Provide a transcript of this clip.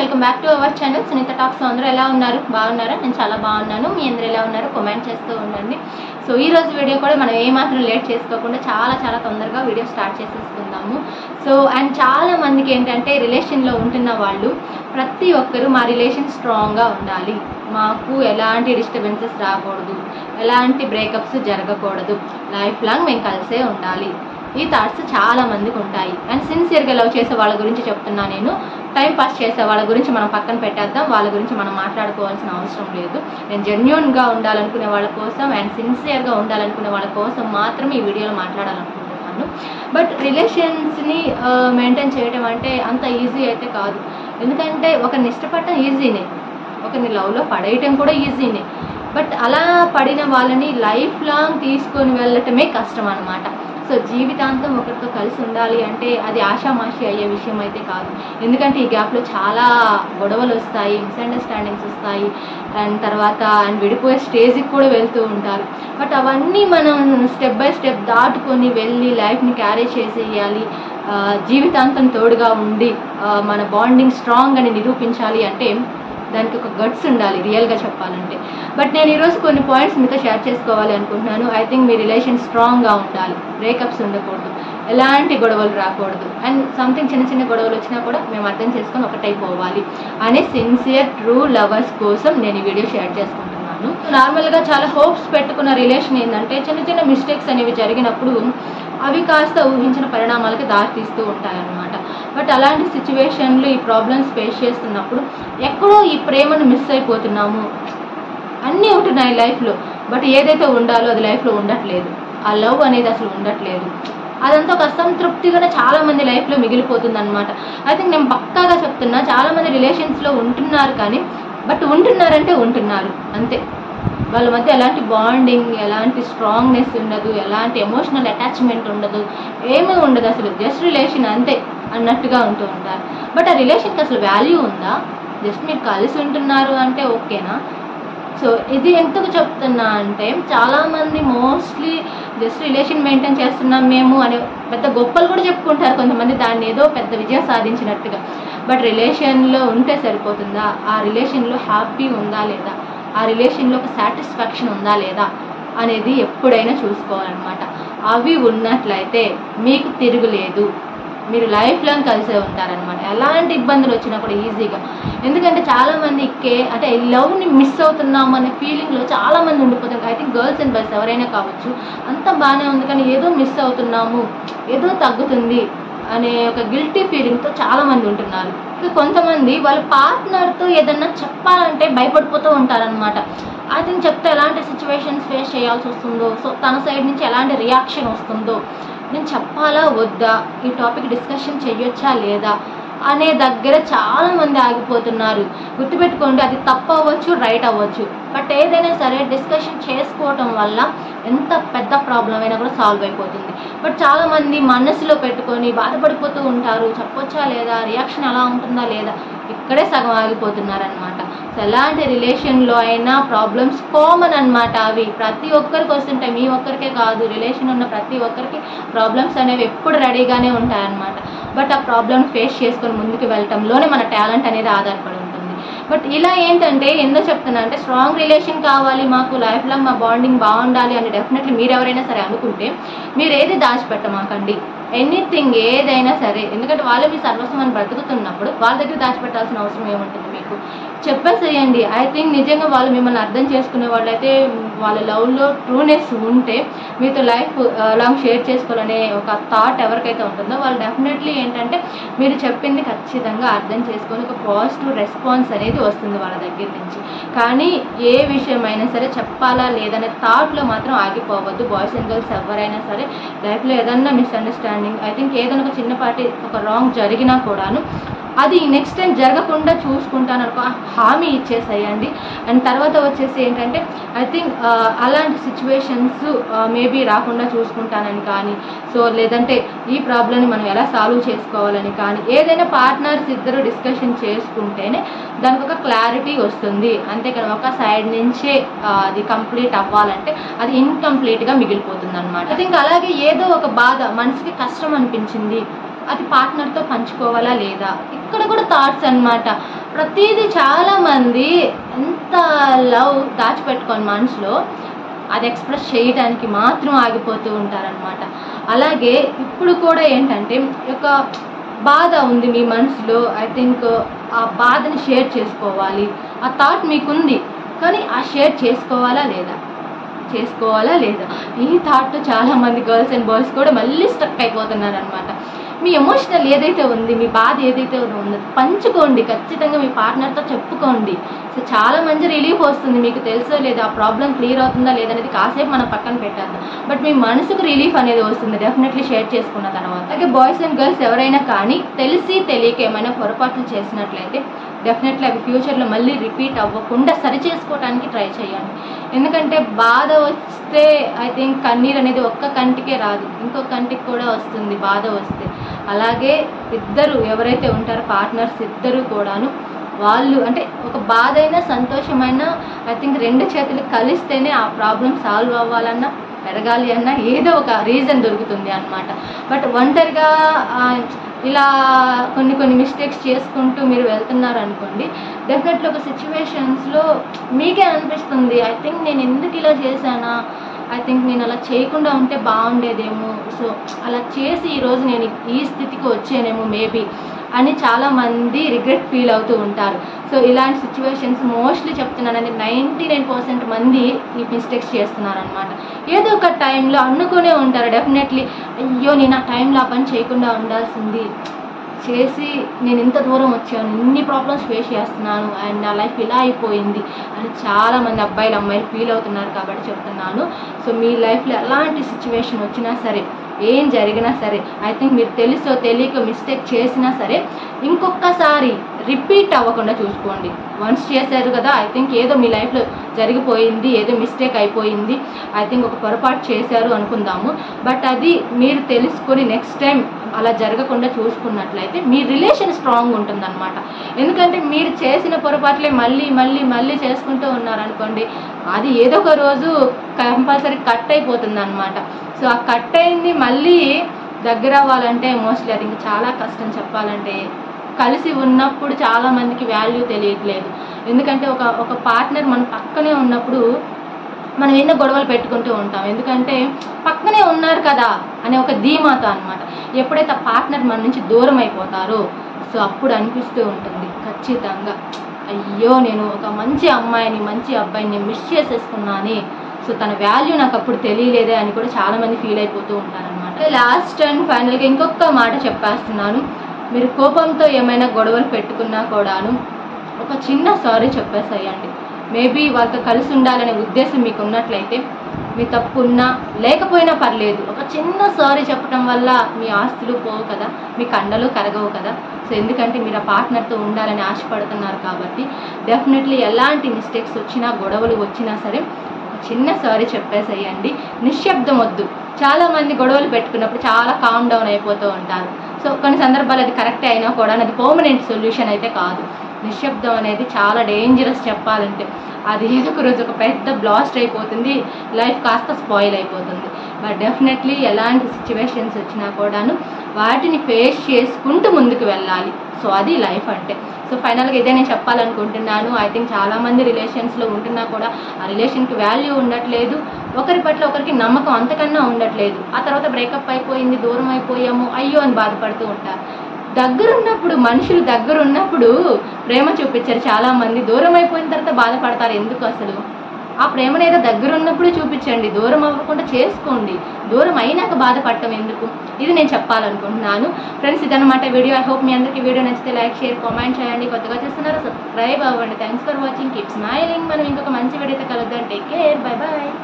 welcome back to our channel Sunitha talks అందరూ ఎలా ఉన్నారు బాగున్నారా నేను చాలా బాగున్నాను మీ అందరూ ఎలా ఉన్నారు కామెంట్ చేస్తూ ఉండండి సో ఈ రోజు వీడియో కూడా మనం ఏమాత్రం లేట్ చేసుకోకుండా చాలా చాలా తొందరగా వీడియో స్టార్ట్ చేసేసుకుందాము సో అండ్ చాలా మందికి ఏంటంటే రిలేషన్లో ఉంటున్న వాళ్ళు ప్రతి ఒక్కరూ మా రిలేషన్ స్ట్రాంగ్గా ఉండాలి మాకు ఎలాంటి డిస్టర్బెన్సెస్ రాకూడదు ఎలాంటి బ్రేకప్స్ జరగకూడదు లైఫ్ లాంగ్ మేము కలిసే ఉండాలి ఈ థాట్స్ చాలా మందికి ఉంటాయి అండ్ సిన్సియర్గా లవ్ చేసే వాళ్ళ గురించి చెప్తున్నా నేను టైం పాస్ చేసే వాళ్ళ గురించి మనం పక్కన పెట్టేద్దాం వాళ్ళ గురించి మనం మాట్లాడుకోవాల్సిన అవసరం లేదు నేను జెన్యున్గా ఉండాలనుకునే వాళ్ళ కోసం అండ్ సిన్సియర్గా ఉండాలనుకునే వాళ్ళ కోసం మాత్రమే ఈ వీడియోలో మాట్లాడాలనుకుంటున్నాను బట్ రిలేషన్స్ని మెయింటైన్ చేయడం అంటే అంత ఈజీ అయితే కాదు ఎందుకంటే ఒకరిని ఇష్టపడటం ఈజీనే ఒకరిని లవ్లో పడేయటం కూడా ఈజీనే బట్ అలా పడిన వాళ్ళని లైఫ్ లాంగ్ తీసుకొని వెళ్ళటమే కష్టం అనమాట సో జీవితాంతం ఒకరితో కలిసి ఉండాలి అంటే అది ఆషామాషి అయ్యే విషయం అయితే కాదు ఎందుకంటే ఈ గ్యాప్లో చాలా గొడవలు వస్తాయి మిస్అండర్స్టాండింగ్స్ వస్తాయి అండ్ తర్వాత అండ్ విడిపోయే స్టేజ్కి కూడా వెళ్తూ ఉంటారు బట్ అవన్నీ మనం స్టెప్ బై స్టెప్ దాటుకొని వెళ్ళి లైఫ్ని క్యారీ చేసేయాలి ఆ, జీవితాంతం తోడుగా ఉండి ఆ, మన బాండింగ్ స్ట్రాంగ్ అని నిరూపించాలి అంటే దానికి ఒక గట్స్ ఉండాలి రియల్గా చెప్పాలంటే బట్ నేను ఈరోజు కొన్ని పాయింట్స్ మీతో షేర్ చేసుకోవాలి అనుకుంటున్నాను ఐ థింక్ మీ రిలేషన్ స్ట్రాంగ్గా ఉండాలి బ్రేకప్స్ ఉండకూడదు ఎలాంటి గొడవలు రాకూడదు అండ్ సంథింగ్ చిన్న చిన్న గొడవలు వచ్చినా కూడా మేము అర్థం చేసుకొని ఒకటైపోవాలి అనే సిన్సియర్ ట్రూ లవర్స్ కోసం నేను ఈ వీడియో షేర్ చేసుకుంటున్నాను నార్మల్గా చాలా హోప్స్ పెట్టుకున్న రిలేషన్ ఏంటంటే చిన్న చిన్న మిస్టేక్స్ అనేవి జరిగినప్పుడు అవి కాస్త ఊహించిన పరిణామాలకి దారితీస్తూ ఉంటాయన్నమాట బట్ అలాంటి సిచ్యువేషన్లు ఈ ప్రాబ్లమ్స్ ఫేస్ చేస్తున్నప్పుడు ఎక్కడో ఈ ప్రేమను మిస్ అయిపోతున్నాము అన్నీ ఉంటున్నాయి లైఫ్లో బట్ ఏదైతే ఉండాలో అది లైఫ్లో ఉండట్లేదు ఆ లవ్ అనేది అసలు ఉండట్లేదు అదంతా ఒక అసంతృప్తిగానే చాలా మంది లైఫ్లో మిగిలిపోతుంది అనమాట ఐ థింక్ నేను పక్కాగా చెప్తున్నా చాలా మంది రిలేషన్స్లో ఉంటున్నారు కానీ బట్ ఉంటున్నారంటే ఉంటున్నారు అంతే వాళ్ళ మధ్య ఎలాంటి బాండింగ్ ఎలాంటి స్ట్రాంగ్నెస్ ఉండదు ఎలాంటి ఎమోషనల్ అటాచ్మెంట్ ఉండదు ఏమీ ఉండదు అసలు జస్ట్ రిలేషన్ అంతే అన్నట్టుగా ఉంటూ ఉంటారు బట్ ఆ రిలేషన్కి అసలు వాల్యూ ఉందా జస్ట్ మీరు కలిసి ఉంటున్నారు అంటే ఓకేనా సో ఇది ఎందుకు చెప్తున్నా అంటే చాలామంది మోస్ట్లీ జస్ట్ రిలేషన్ మెయింటైన్ చేస్తున్నాం మేము అనే పెద్ద గొప్పలు కూడా చెప్పుకుంటారు కొంతమంది దాన్ని ఏదో పెద్ద విజయం సాధించినట్టుగా బట్ రిలేషన్లో ఉంటే సరిపోతుందా ఆ రిలేషన్లో హ్యాపీ ఉందా లేదా ఆ రిలేషన్లో ఒక సాటిస్ఫాక్షన్ ఉందా లేదా అనేది ఎప్పుడైనా చూసుకోవాలన్నమాట అవి ఉన్నట్లయితే మీకు తిరుగులేదు మీరు లైఫ్ లాంగ్ కలిసే ఉంటారనమాట ఎలాంటి ఇబ్బందులు వచ్చినా కూడా ఈజీగా ఎందుకంటే చాలా మంది కే అంటే లవ్ని మిస్ అవుతున్నాం అనే ఫీలింగ్లో చాలా మంది ఉండిపోతారు I think girls and boys ఎవరైనా కావచ్చు అంత బాగానే ఉంది కానీ ఏదో మిస్ అవుతున్నాము ఏదో తగ్గుతుంది అనే ఒక గిల్టీ ఫీలింగ్తో చాలా మంది ఉంటున్నారు ఇంకా కొంతమంది వాళ్ళ పార్ట్నర్తో ఏదన్నా చెప్పాలంటే భయపడిపోతూ ఉంటారనమాట ఐ థింక్ చెప్తే ఎలాంటి సిచ్యువేషన్స్ ఫేస్ చేయాల్సి వస్తుందో సో తన సైడ్ నుంచి ఎలాంటి రియాక్షన్ వస్తుందో నేను చెప్పాలా వద్దా ఈ టాపిక్ డిస్కషన్ చేయొచ్చా లేదా అనే దగ్గర చాలా మంది ఆగిపోతున్నారు గుర్తుపెట్టుకోండి అది తప్పు అవ్వచ్చు రైట్ అవ్వచ్చు బట్ ఏదైనా సరే డిస్కషన్ చేసుకోవటం వల్ల ఎంత పెద్ద ప్రాబ్లం అయినా కూడా సాల్వ్ అయిపోతుంది బట్ చాలా మంది మనసులో పెట్టుకొని బాధపడిపోతూ ఉంటారు చెప్పొచ్చా లేదా రియాక్షన్ ఎలా ఉంటుందా లేదా ఇక్కడే సగం ఆగిపోతున్నారనమాట సో ఎలాంటి రిలేషన్లో అయినా ప్రాబ్లమ్స్ కామన్ అన్నమాట అవి ప్రతి ఒక్కరికి వస్తుంటాయి మీ ఒక్కరికే కాదు రిలేషన్ ఉన్న ప్రతి ఒక్కరికి ప్రాబ్లమ్స్ అనేవి ఎప్పుడు రెడీగానే ఉంటాయన్నమాట బట్ ఆ ప్రాబ్లమ్ ఫేస్ చేసుకొని ముందుకు వెళ్ళటంలోనే మన టాలెంట్ అనేది ఆధారపడి ఉంటుంది బట్ ఇలా ఏంటంటే ఎందుకు చెప్తున్నా అంటే స్ట్రాంగ్ రిలేషన్ కావాలి మాకు లైఫ్ లాంగ్ మా బాండింగ్ బాగుండాలి అని డెఫినెట్లీ మీరు ఎవరైనా సరే అనుకుంటే మీరు ఏది దాచిపెట్టమాకండి ఎనీథింగ్ ఏదైనా సరే ఎందుకంటే వాళ్ళే మీ సర్వస్వం అని బ్రతుకుతున్నప్పుడు వాళ్ళ దగ్గర దాచిపెట్టాల్సిన అవసరం ఏముంటుంది మీకు చెప్పేసేయండి ఐ థింక్ నిజంగా వాళ్ళు మిమ్మల్ని అర్థం చేసుకునే వాళ్ళైతే వాళ్ళ లవ్లో ట్రూనెస్ ఉంటే మీతో లైఫ్ లాంగ్ షేర్ చేసుకోవాలనే ఒక థాట్ ఎవరికైతే ఉంటుందో వాళ్ళు డెఫినెట్లీ ఏంటంటే మీరు చెప్పింది ఖచ్చితంగా అర్థం చేసుకొని ఒక పాజిటివ్ రెస్పాన్స్ అనేది వస్తుంది వాళ్ళ దగ్గర నుంచి కానీ ఏ విషయమైనా సరే చెప్పాలా లేదనే థాట్లో మాత్రం ఆగిపోవద్దు బాయ్స్ అండ్ గర్ల్స్ ఎవరైనా సరే లైఫ్లో ఏదన్నా మిస్అండర్స్టాండింగ్ ఐ థింక్ ఏదైనా ఒక చిన్నపాటి ఒక రాంగ్ జరిగినా కూడాను అది నెక్స్ట్ టైం జరగకుండా చూసుకుంటాను అనుకో హామీ ఇచ్చేసేయండి అండ్ తర్వాత వచ్చేసి ఏంటంటే ఐ థింక్ అలాంటి సిచ్యువేషన్స్ మేబీ రాకుండా చూసుకుంటానని కానీ సో లేదంటే ఈ ప్రాబ్లమ్ని మనం ఎలా సాల్వ్ చేసుకోవాలని కానీ ఏదైనా పార్ట్నర్స్ ఇద్దరు డిస్కషన్ చేసుకుంటేనే దానికి ఒక క్లారిటీ వస్తుంది అంతేకాని ఒక సైడ్ నుంచే ఆ, అది కంప్లీట్ అవ్వాలంటే అది ఇన్కంప్లీట్గా మిగిలిపోతుంది అనమాట ఐ థింక్ అలాగే ఏదో ఒక బాధ మనసుకి కష్టం అనిపించింది అది పార్ట్నర్తో పంచుకోవాలా లేదా ఇక్కడ కూడా థాట్స్ అన్నమాట ప్రతిదీ చాలా మంది ఎంత లవ్ దాచిపెట్టుకొని మనసులో అది ఎక్స్ప్రెస్ చేయడానికి మాత్రం ఆగిపోతూ ఉంటారనమాట అలాగే ఇప్పుడు కూడా ఏంటంటే ఒక బాధ ఉంది మీ మనసులో ఐ థింక్ ఆ బాధని షేర్ చేసుకోవాలి ఆ థాట్ మీకుంది కానీ ఆ షేర్ చేసుకోవాలా లేదా చేసుకోవాలా లేదా ఈ థాట్ చాలా మంది గర్ల్స్ అండ్ బాయ్స్ కూడా మళ్ళీ స్టక్ అయిపోతున్నారు అనమాట మీ ఎమోషనల్ ఏదైతే ఉంది మీ బాధ ఏదైతే ఉందో పంచుకోండి ఖచ్చితంగా మీ పార్ట్నర్తో చెప్పుకోండి సో చాలా మంచి రిలీఫ్ వస్తుంది మీకు తెలుసో లేదా ఆ ప్రాబ్లం క్లియర్ అవుతుందా లేదనేది కాసేపు మనం పక్కన పెట్టేద్దాం బట్ మీ మనసుకు రిలీఫ్ అనేది వస్తుంది డెఫినెట్లీ షేర్ చేసుకున్న తర్వాత అలాగే బాయ్స్ అండ్ గర్ల్స్ ఎవరైనా కానీ తెలిసి తెలియక ఏమైనా పొరపాట్లు చేసినట్లయితే డెఫినెట్లీ అవి ఫ్యూచర్లో మళ్ళీ రిపీట్ అవ్వకుండా సరి చేసుకోవడానికి ట్రై చేయండి ఎందుకంటే బాధ వస్తే ఐ థింక్ కన్నీరు అనేది ఒక్క కంటికే రాదు ఇంకో కంటికి కూడా వస్తుంది బాధ వస్తే అలాగే ఇద్దరు ఎవరైతే ఉంటారో పార్ట్నర్స్ ఇద్దరు కూడాను వాళ్ళు అంటే ఒక బాధ అయినా సంతోషమైనా ఐ థింక్ రెండు చేతులు కలిస్తేనే ఆ ప్రాబ్లం సాల్వ్ అవ్వాలన్నా పెరగాలి అన్నా ఏదో ఒక రీజన్ దొరుకుతుంది అనమాట బట్ ఒంటరిగా ఆ, ఇలా కొన్ని కొన్ని మిస్టేక్స్ చేసుకుంటూ మీరు వెళ్తున్నారు అనుకోండి డెఫినెట్లీ ఒక సిచ్యువేషన్స్లో మీకే అనిపిస్తుంది ఐ థింక్ నేను ఎందుకు ఇలా చేశానా ఐ థింక్ నేను అలా చేయకుండా ఉంటే బాగుండేదేమో సో అలా చేసి ఈరోజు నేను ఈ స్థితికి వచ్చానేమో మేబీ అని చాలా మంది రిగ్రెట్ ఫీల్ అవుతూ ఉంటారు సో ఇలాంటి సిచ్యువేషన్స్ మోస్ట్లీ చెప్తున్నానండి నైంటీ నైన్ పర్సెంట్ మంది ఈ మిస్టేక్స్ చేస్తున్నారనమాట ఏదో ఒక టైంలో అనుకునే ఉంటారు డెఫినెట్లీ అయ్యో నేను ఆ టైంలో ఆ పని చేయకుండా ఉండాల్సింది చేసి నేను ఇంత దూరం వచ్చాను ఇన్ని ప్రాబ్లమ్స్ ఫేస్ చేస్తున్నాను అండ్ నా లైఫ్ ఇలా అయిపోయింది అని చాలా మంది అబ్బాయిలు అమ్మాయిలు ఫీల్ అవుతున్నారు కాబట్టి చెప్తున్నాను సో మీ లైఫ్లో ఎలాంటి సిచ్యువేషన్ వచ్చినా సరే ఏం జరిగినా సరే ఐ థింక్ మీరు తెలుసో తెలియక మిస్టేక్ చేసినా సరే ఇంకొకసారి రిపీట్ అవ్వకుండా చూసుకోండి వన్స్ చేశారు కదా ఐ థింక్ ఏదో మీ లైఫ్లో జరిగిపోయింది ఏదో మిస్టేక్ అయిపోయింది ఐ థింక్ ఒక పొరపాటు చేశారు అనుకుందాము బట్ అది మీరు తెలుసుకొని నెక్స్ట్ టైం అలా జరగకుండా చూసుకున్నట్లయితే మీ రిలేషన్ స్ట్రాంగ్ ఉంటుందన్నమాట ఎందుకంటే మీరు చేసిన పొరపాట్లే మళ్ళీ మళ్ళీ మళ్ళీ చేసుకుంటూ ఉన్నారనుకోండి అది ఏదో ఒక రోజు కంపల్సరీ కట్ అయిపోతుంది అనమాట సో ఆ కట్ అయింది మళ్ళీ దగ్గర అవ్వాలంటే మోస్ట్లీ అది ఇంకా చాలా కష్టం చెప్పాలంటే కలిసి ఉన్నప్పుడు చాలా మందికి వాల్యూ తెలియట్లేదు ఎందుకంటే ఒక ఒక పార్ట్నర్ మన పక్కనే ఉన్నప్పుడు మనం ఎన్నో గొడవలు పెట్టుకుంటూ ఉంటాం ఎందుకంటే పక్కనే ఉన్నారు కదా అనే ఒక ధీమాతో అనమాట ఎప్పుడైతే ఆ పార్ట్నర్ మన నుంచి దూరం అయిపోతారో సో అప్పుడు అనిపిస్తూ ఉంటుంది ఖచ్చితంగా అయ్యో నేను ఒక మంచి అమ్మాయిని మంచి అబ్బాయిని మిస్ చేసేసుకున్నానే సో తన వాల్యూ నాకు అప్పుడు తెలియలేదే అని కూడా చాలా మంది ఫీల్ అయిపోతూ ఉంటారనమాట లాస్ట్ అండ్ ఫైనల్గా ఇంకొక మాట చెప్పేస్తున్నాను మీరు కోపంతో ఏమైనా గొడవలు పెట్టుకున్నా కూడాను ఒక చిన్న సారీ చెప్పేసేయండి మేబీ వాళ్ళతో కలిసి ఉండాలనే ఉద్దేశం మీకు ఉన్నట్లయితే మీ తప్పు ఉన్నా లేకపోయినా పర్లేదు ఒక చిన్న సారీ చెప్పడం వల్ల మీ ఆస్తులు పోవు కదా మీ కండలు కరగవు కదా సో ఎందుకంటే మీరు ఆ పార్ట్నర్తో ఉండాలని ఆశపడుతున్నారు కాబట్టి డెఫినెట్లీ ఎలాంటి మిస్టేక్స్ వచ్చినా గొడవలు వచ్చినా సరే ఒక చిన్న సారీ చెప్పేసేయండి నిశ్శబ్దం వద్దు చాలా మంది గొడవలు పెట్టుకున్నప్పుడు చాలా కామ్ డౌన్ అయిపోతూ ఉంటారు సో కొన్ని సందర్భాలు అది కరెక్టే అయినా కూడా అది పర్మనెంట్ సొల్యూషన్ అయితే కాదు నిశ్శబ్దం అనేది చాలా డేంజరస్ చెప్పాలంటే అది ఏదో ఒక రోజు ఒక పెద్ద బ్లాస్ట్ అయిపోతుంది లైఫ్ కాస్త స్పాయిల్ అయిపోతుంది బట్ డెఫినెట్లీ ఎలాంటి సిచ్యువేషన్స్ వచ్చినా కూడాను వాటిని ఫేస్ చేసుకుంటూ ముందుకు వెళ్ళాలి సో అది లైఫ్ అంటే సో ఫైనల్గా ఇదే నేను చెప్పాలనుకుంటున్నాను ఐ థింక్ చాలామంది రిలేషన్స్లో ఉంటున్నా కూడా ఆ రిలేషన్కి వాల్యూ ఉండట్లేదు ఒకరి పట్ల ఒకరికి నమ్మకం అంతకన్నా ఉండట్లేదు ఆ తర్వాత బ్రేకప్ అయిపోయింది దూరం అయిపోయాము అయ్యో అని బాధపడుతూ ఉంటారు దగ్గరున్నప్పుడు మనుషులు దగ్గర ఉన్నప్పుడు ప్రేమ చూపించారు చాలా మంది దూరం అయిపోయిన తర్వాత బాధపడతారు ఎందుకు అసలు ఆ ప్రేమను ఏదో దగ్గర ఉన్నప్పుడు చూపించండి దూరం అవ్వకుండా చేసుకోండి దూరం అయినాక బాధపడటం ఎందుకు ఇది నేను చెప్పాలనుకుంటున్నాను ఫ్రెండ్స్ ఇదన్నమాట వీడియో ఐ హోప్ మీ అందరికీ వీడియో నచ్చితే లైక్ షేర్ కామెంట్ చేయండి కొత్తగా చూస్తున్నారో సబ్స్క్రైబ్ అవ్వండి thanks for watching keep smiling మనం ఇంకొక మంచి వీడియోతో కలుద్దాం టేక్ కేర్ బై బాయ్